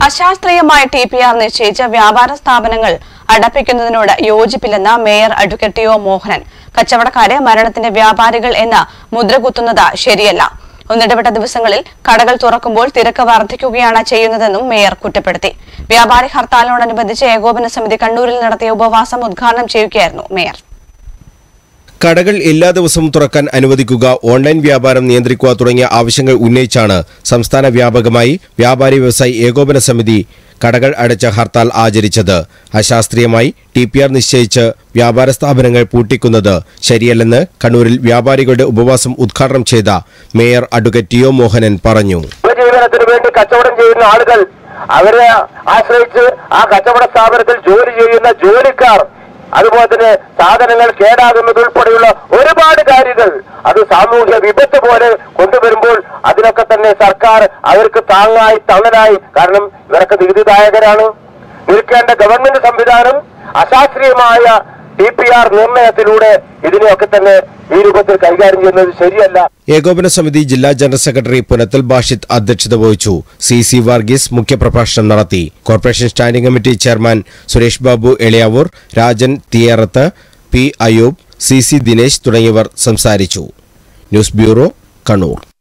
അശാസ്ത്രീയമായ T P R നിശ്ചയിച്ച വ്യാപാര സ്ഥാപനങ്ങൾ അടപ്പിക്കുന്നതിനോട് യോജിപ്പില്ലെന്ന് mayor advocate T O Mohanan കച്ചവടക്കാരെ മരണത്തിന്റെ വ്യാപാരികൾ എന്ന് മുദ്രകുത്തുന്നത് ശരിയല്ല ഒന്നിടവിട്ട ദിവസങ്ങളിൽ കടകൾ തുറക്കുമ്പോൾ തിരക്ക് വർദ്ധിക്കുകയാണ് ചെയ്യുന്നതെന്നും മേയർ കുറ്റപ്പെടുത്തി വ്യാപാരി ഹർത്താലിനോടനുബന്ധിച്ച് ഏകോപന സമിതി കണ്ണൂരിൽ നടത്തിയ ഉപവാസം ഉദ്ഘാടനം ചെയ്യുകയായിരുന്നു മേയർ കടകൾ എല്ലാ ദിവസവും തുറക്കാൻ അനുവദിക്കുക ഓൺലൈൻ വ്യാപാരം നിയന്ത്രിക്കുക തുടങ്ങിയ ആവശ്യങ്ങൾ ഉന്നയിച്ചാണ് സംസ്ഥാന വ്യാപകമായി വ്യാപാരി വ്യവസായി ഏകോപന സമിതി കടകൾ അടച്ച ഹർത്താൽ ആചരിച്ചത് അശാസ്ത്രീയമായി ടി പി ആർ നിശ്ചയിച്ച് വ്യാപാര സ്ഥാപനങ്ങൾ പൂട്ടിക്കുന്നത് ശരിയല്ലെന്ന് കണ്ണൂരിൽ വ്യാപാരികളുടെ ഉപവാസം ഉദ്ഘാടനം ചെയ്ത mayor advocate T O Mohanan പറഞ്ഞു ഉപജീവനത്തിന് വേണ്ടി കച്ചവടം ചെയ്യുന്ന ആളുകൾ അവരെ ആശ്രയിച്ച് ആ കച്ചവട സ്ഥാപനത്തിൽ ജോലി ചെയ്യുന്ന ജോലിക്കാർ അതുപോലെ തന്നെ സാധനങ്ങൾ കേടാകുന്നത് ഉൾപ്പെടെയുള്ള ഒരുപാട് കാര്യങ്ങൾ അത് സാമൂഹ്യ വിപത്ത് പോലെ കൊണ്ടുവരുമ്പോൾ അതിനൊക്കെ തന്നെ സർക്കാർ അവർക്ക് താങ്ങായി തണലായി കാരണം ഇവരൊക്കെ നികുതിദായകരാണ് നിൽക്കേണ്ട ഗവൺമെന്റ് സംവിധാനം അശാസ്ത്രീയമായ ടി പി ആർ നിർണയത്തിലൂടെ ഇതിനെയൊക്കെ തന്നെ ഈ രൂപത്തിൽ കൈകാര്യം ചെയ്യുന്നത് ശരിയല്ല ഏകോപന സമിതി ജില്ലാ ജനറൽ സെക്രട്ടറി പുനത്തൽ ബാഷിദ് അധ്യക്ഷത വഹിച്ചു സി സി വർഗീസ് മുഖ്യപ്രഭാഷണം നടത്തി corporation standing committee chairman Suresh Babu Eliyavoor Rajan Thiyerath P Ayoob C C Dinesh തുടങ്ങിയവർ സംസാരിച്ചു ന്യൂസ് ബ്യൂറോ കണ്ണൂർ